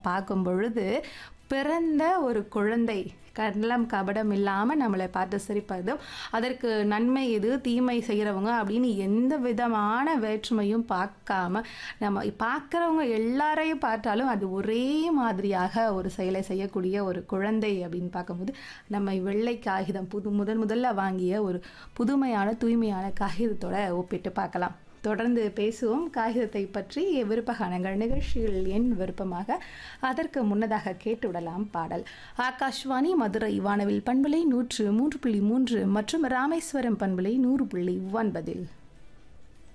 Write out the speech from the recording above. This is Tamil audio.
பார்க்கும் பொழுது பிறந்த ஒரு குழந்தை கள்ளம் கபடம் இல்லாமல் நம்மளை பார்த்து சிரிப்பதும் அதற்கு நன்மை எது தீமை செய்கிறவங்க அப்படின்னு எந்த விதமான வேற்றுமையும் பார்க்காம நம்ம பார்க்குறவங்க எல்லாரையும் பார்த்தாலும் அது ஒரே மாதிரியாக ஒரு செயலை செய்யக்கூடிய ஒரு குழந்தை அப்படின்னு பார்க்கும்போது நம்ம வெள்ளை காகிதம் புது முதன் முதல்ல வாங்கிய ஒரு புதுமையான தூய்மையான காகிதத்தோட ஒப்பிட்டு பார்க்கலாம் தொடர்ந்து பேசுவோம் காகிதத்தை பற்றி விருப்பகானங்கள் நிகழ்ச்சியில் என் விருப்பமாக அதற்கு முன்னதாக கேட்டுவிடலாம் பாடல் ஆகாஷ்வாணி மதுரை வானவில் பண்பலை நூற்று மூன்று புள்ளி மூன்று மற்றும் ராமேஸ்வரம் பண்பலை நூறு புள்ளி ஒன்பதில்